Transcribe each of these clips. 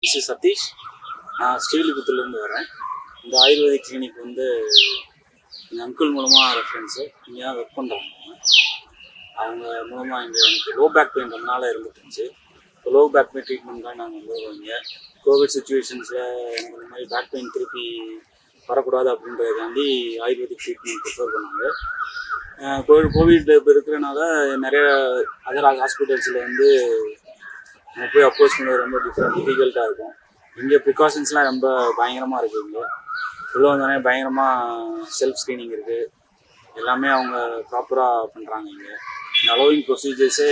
This is Satish நான் ஸ்ரீவில்லிபுத்தூர்லேருந்து வரேன் இந்த ஆயுர்வேதிக் கிளினிக் வந்து எங்கள் அங்கிள் மூலமாக ரெஃபரன்ஸு இங்கே தான் ஒர்க் பண்ணுறாங்க அவங்க மூலமாக இங்கே எனக்கு லோ பேக் பெயின் ரொம்ப நாளாக இருந்துட்டு இருந்துச்சு இப்போ லோ பேக் பெயின் ட்ரீட்மெண்ட் தான் நாங்கள் வந்து இங்கே கோவிட் சுச்சுவேஷன்ஸில் எனக்கு இந்த மாதிரி பேக் பெயின் திருப்பி வரக்கூடாது அப்படின்றதுக்காண்டி ஆயுர்வேதிக் ட்ரீட்மெண்ட் ப்ரிஃபர் பண்ணாங்க அஹ் கோவிட் கோவிட் இப்போ இருக்கிறனால நிறைய அதர் ஹாஸ்பிட்டல்ஸில் வந்து நம்ம போய் அப்ரோச் பண்ணுறது ரொம்ப டிஃப்ரெண்ட் டிஃபிகல்ட்டாக இருக்கும் இங்கே ப்ரிகாஷன்ஸ்லாம் ரொம்ப பயங்கரமாக இருக்குது இங்கே உள்ள வந்தோடனே பயங்கரமாக செல்ஃப் ஸ்க்ரீனிங் இருக்குது எல்லாமே அவங்க ப்ராப்பராக பண்ணுறாங்க இங்கே இந்த அலோவிங் ப்ரொசீஜர்ஸே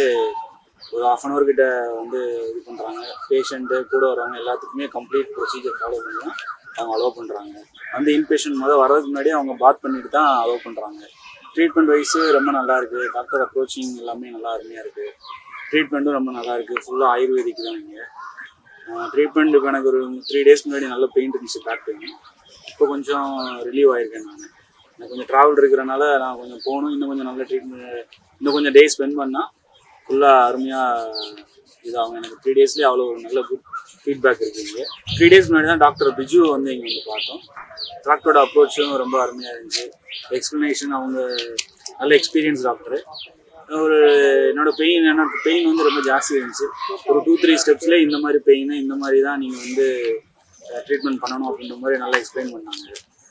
ஒரு ஆஃப் அன் ஹவர் கிட்ட வந்து இது பண்ணுறாங்க பேஷண்ட்டு கூட வரவங்க எல்லாத்துக்குமே கம்ப்ளீட் ப்ரொசீஜர் ஃபாலோ பண்ணி தான் அவங்க அலோவ் பண்ணுறாங்க வந்து இன்பேஷண்ட் முதல் வர்றதுக்கு முன்னாடி அவங்க பாத் பண்ணிட்டு தான் அலோவ் பண்ணுறாங்க ட்ரீட்மெண்ட் வைஸு ரொம்ப நல்லா இருக்குது டாக்டர் அப்ரோச்சிங் எல்லாமே நல்லா அருமையாக இருக்குது ட்ரீட்மெண்ட்டும் ரொம்ப நல்லா இருக்குது ஃபுல்லாக ஆயுர்வேதிக் தான் இங்கே ட்ரீட்மெண்ட் இப்போ எனக்கு ஒரு த்ரீ டேஸ் முன்னாடி நல்ல பெயின் இருந்துச்சு பேக் பெயின் இப்போ கொஞ்சம் ரிலீவ் ஆயிருக்கேன் நான் எனக்கு கொஞ்சம் ட்ராவல் இருக்கிறனால நான் கொஞ்சம் போகணும் இன்னும் கொஞ்சம் நல்ல ட்ரீட்மெண்ட் இன்னும் கொஞ்சம் டே ஸ்பெண்ட் பண்ணால் ஃபுல்லாக அருமையாக இதாகும் எனக்கு த்ரீ டேஸ்லேயே அவ்வளோ ஒரு நல்ல குட் ஃபீட்பேக் இருக்குது இங்கே த்ரீ டேஸ் முன்னாடி தான் டாக்டர் பிஜு வந்து இங்கே வந்து பார்த்தோம் டாக்டரோட அப்ரோச்சும் ரொம்ப அருமையாக இருந்துச்சு எக்ஸ்ப்ளனேஷன் அவங்க நல்ல எக்ஸ்பீரியன்ஸ் டாக்டரு ஒரு என்னோட பெயின் எனக்கு பெயின் வந்து ரொம்ப ஜாஸ்தி இருந்துச்சு ஒரு டூ த்ரீ ஸ்டெப்ஸ்லேயே இந்த மாதிரி பெயின் இந்த மாதிரி தான் நீங்கள் வந்து ட்ரீட்மெண்ட் பண்ணணும் அப்படின்ற மாதிரி நல்லா எக்ஸ்பிளைன் பண்ணாங்க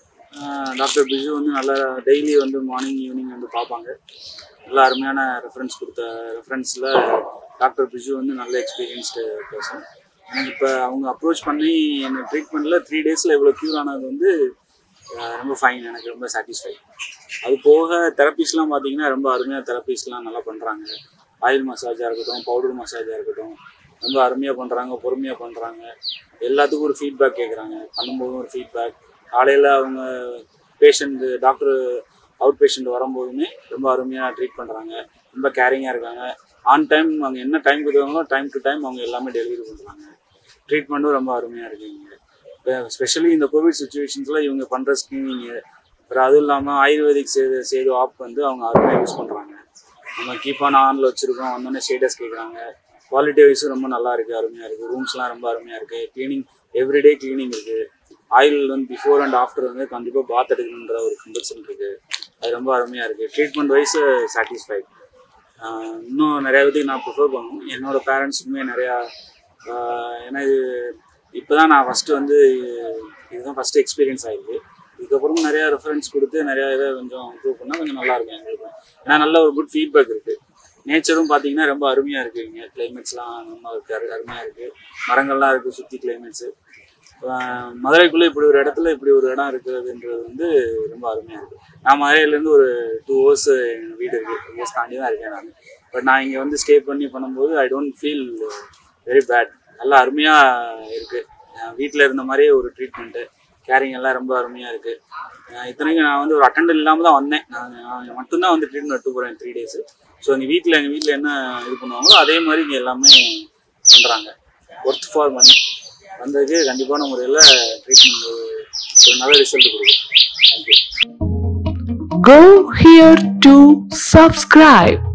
டாக்டர் பிஜு வந்து நல்லா டெய்லி வந்து மார்னிங் ஈவினிங் வந்து பார்ப்பாங்க நல்ல அருமையான ரெஃபரன்ஸ் கொடுத்த ரெஃபரன்ஸில் டாக்டர் பிஜு வந்து நல்ல எக்ஸ்பீரியன்ஸ்டு பர்சன் எனக்கு இப்போ அவங்க அப்ரோச் பண்ணி என்னை ட்ரீட்மெண்ட்டில் த்ரீ டேஸில் இவ்வளோ க்யூர் ஆனது வந்து அஹ், ரொம்ப ஃபைன் எனக்கு ரொம்ப சாட்டிஸ்ஃபை அது போக தெரப்பிஸ்லாம் பார்த்தீங்கன்னா ரொம்ப அருமையாக தெரப்பிஸ்லாம் நல்லா பண்ணுறாங்க ஆயில் மசாஜாக இருக்கட்டும் பவுடர் மசாஜாக இருக்கட்டும் ரொம்ப அருமையாக பண்ணுறாங்க பொறுமையாக பண்ணுறாங்க எல்லாத்துக்கும் ஒரு ஃபீட்பேக் கேட்குறாங்க பண்ணும்போதும் ஒரு ஃபீட்பேக் காலையில் அவங்க பேஷண்ட் டாக்டர் அவுட் பேஷண்ட் வரும்போதுமே ரொம்ப அருமையாக ட்ரீட் பண்ணுறாங்க ரொம்ப கேரிங்காக இருக்காங்க ஆன் டைம் அவங்க என்ன டைம் கொடுக்குறாங்களோ டைம் டு டைம் அவங்க எல்லாமே டெலிவரி பண்ணுறாங்க ட்ரீட்மெண்ட்டும் ரொம்ப அருமையாக இருக்குங்க இப்போ ஸ்பெஷலி இந்த கோவிட் சுச்சுவேஷன்ஸில் இவங்க பண்ணுற ஸ்க்ரீனிங்கு அப்புறம் அதுவும் இல்லாமல் ஆயுர்வேதிக் சேது சேது ஆப் வந்து அவங்க அருமையாக யூஸ் பண்ணுறாங்க நம்ம கீப் ஆன் ஆனில் வச்சுருக்கோம் வந்தோடனே ஸ்டேட்டஸ் கேட்குறாங்க குவாலிட்டி வைஸும் ரொம்ப நல்லா இருக்குது அருமையாக இருக்குது ரூம்ஸ்லாம் ரொம்ப அருமையாக இருக்குது க்ளீனிங் எவ்ரிடே க்ளீனிங் இருக்குது ஆயில் வந்து பிஃபோர் அண்ட் ஆஃப்டர் வந்து கண்டிப்பாக பாத் எடுக்கணுன்ற ஒரு கம்பல்சன் இருக்குது அது ரொம்ப அருமையாக இருக்குது ட்ரீட்மெண்ட் வைஸ் சாட்டிஸ்ஃபைட் இன்னும் நிறைய விதத்துக்கு நான் ப்ரிஃபர் பண்ணுவோம் என்னோட பேரண்ட்ஸுக்குமே நிறையா ஆஹ் ஏன்னா இது இப்போ தான் நான் ஃபஸ்ட்டு வந்து இதுதான் ஃபஸ்ட்டு எக்ஸ்பீரியன்ஸ் ஆகிருக்கு இதுக்கப்புறம் நிறையா ரெஃபரன்ஸ் கொடுத்து நிறையா இதை கொஞ்சம் இம்ப்ரூவ் பண்ணால் கொஞ்சம் நல்லா இருக்கும் எங்களுக்கு ஏன்னா நல்ல ஒரு குட் ஃபீட்பேக் இருக்குது நேச்சரும் பார்த்தீங்கன்னா ரொம்ப அருமையாக இருக்குது இங்கே கிளைமேட்ஸ்லாம் ரொம்ப இருக்கு அரு- அருமையாக இருக்குது மரங்கள்லாம் இருக்குது சுற்றி கிளைமேட்ஸு மதுரைக்குள்ளே இப்படி ஒரு இடத்துல இப்படி ஒரு இடம் இருக்கிறதுன்றது வந்து ரொம்ப அருமையாக இருக்குது நான் மதுரையிலேருந்து ஒரு டூ ஹவர்ஸ் எங்கள் வீடு இருக்குது டூ ஹவர்ஸ் தாண்டி தான் இருக்கேன் நான் பட் நான் இங்கே வந்து ஸ்டே பண்ணி பண்ணும்போது I don't feel very bad நல்லா அருமையாக இருக்குது வீட்டில் இருந்த மாதிரியே ஒரு ட்ரீட்மெண்ட்டு கேரிங் எல்லாம் ரொம்ப அருமையாக இருக்குது இத்தனைக்கும் நான் வந்து ஒரு அட்டெண்டர் இல்லாமல் தான் வந்தேன் நான் நான் மட்டும்தான் வந்து ட்ரீட்மெண்ட் எடுத்து போகிறேன் த்ரீ டேஸு ஸோ எங்கள் வீட்டில் எங்கள் வீட்டில் என்ன இது பண்ணுவாங்களோ அதே மாதிரி இங்கே எல்லாமே பண்ணுறாங்க ஒர்த் ஃபார் மணி வந்ததுக்கு கண்டிப்பான முறையில் ட்ரீட்மெண்ட் ஒரு நல்ல ரிசல்ட் கொடுக்கும் thank you Go here to subscribe.